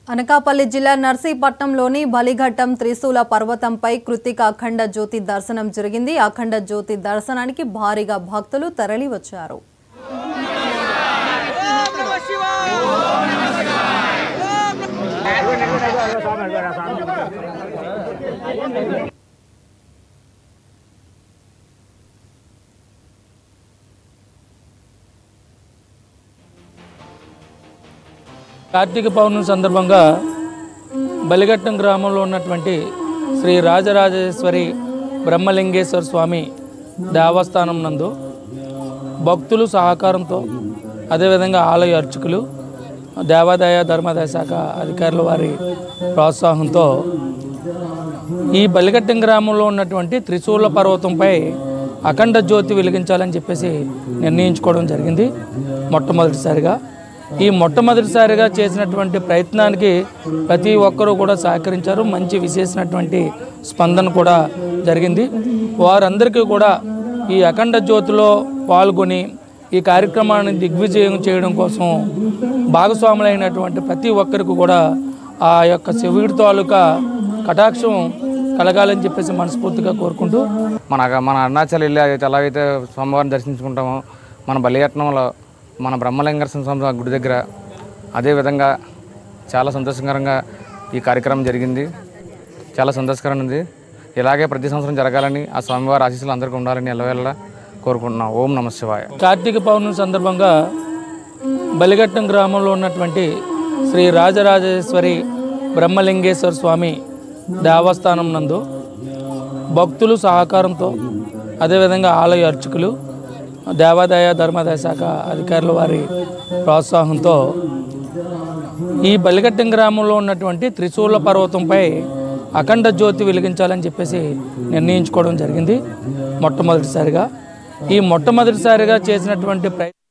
అనకాపల్లి జిల్లా నర్సీపట్నంలోని బలిఘట్టం త్రిశూల పర్వతంపై కృతిక అఖండ జ్యోతి దర్శనం జరిగింది అఖండ జ్యోతి దర్శనానికి భారీగా భక్తులు తరలివచ్చారు కార్తీక పౌర్ణమి సందర్భంగా బలిఘట్టం గ్రామంలో ఉన్నటువంటి శ్రీ రాజరాజేశ్వరి బ్రహ్మలింగేశ్వర స్వామి దేవస్థానం నందు భక్తులు సహకారంతో అదేవిధంగా ఆలయ అర్చకులు దేవాదాయ ధర్మాదాయ శాఖ అధికారుల వారి ప్రోత్సాహంతో ఈ బలిఘట్టం గ్రామంలో ఉన్నటువంటి త్రిశూల పర్వతంపై అఖండ జ్యోతి వెలిగించాలని చెప్పేసి నిర్ణయించుకోవడం జరిగింది మొట్టమొదటిసారిగా ఈ మొట్టమొదటిసారిగా చేసినటువంటి ప్రయత్నానికి ప్రతి ఒక్కరూ కూడా సహకరించారు మంచి విశేషమైనటువంటి స్పందన కూడా జరిగింది వారందరికీ కూడా ఈ అఖండ జ్యోతిలో పాల్గొని ఈ కార్యక్రమాన్ని దిగ్విజయం చేయడం కోసం భాగస్వాములైనటువంటి ప్రతి ఒక్కరికి కూడా ఆ యొక్క శివుడి తాలూకా కటాక్షం కలగాలని చెప్పేసి మనస్ఫూర్తిగా కోరుకుంటూ మన మన అరుణాచల్ వెళ్ళి అయితే ఎలాగైతే స్వామివారిని దర్శించుకుంటామో మన బలియట్నంలో మన బ్రహ్మలింగేశ్వర స్వామి గుడి దగ్గర అదేవిధంగా చాలా సంతోషకరంగా ఈ కార్యక్రమం జరిగింది చాలా సంతోషకరంగా ఉంది ఇలాగే ప్రతి సంవత్సరం జరగాలని ఆ స్వామివారి ఆశీస్సులు అందరికీ ఉండాలని ఎల్లవేళలా కోరుకుంటున్నాం ఓం నమ శివాయ కార్తీక పౌర్ణమి సందర్భంగా బలిఘట్టం గ్రామంలో ఉన్నటువంటి శ్రీ రాజరాజేశ్వరి బ్రహ్మలింగేశ్వర స్వామి దేవస్థానం నందు భక్తులు సహకారంతో అదేవిధంగా ఆలయ అర్చకులు దేవాదాయ ధర్మాదాయ శాఖ అధికారుల వారి ప్రోత్సాహంతో ఈ బలిఘట్టం గ్రామంలో ఉన్నటువంటి త్రిశూల పర్వతంపై అఖండ జ్యోతి వెలిగించాలని చెప్పేసి నిర్ణయించుకోవడం జరిగింది మొట్టమొదటిసారిగా ఈ మొట్టమొదటిసారిగా చేసినటువంటి ప్రయత్నం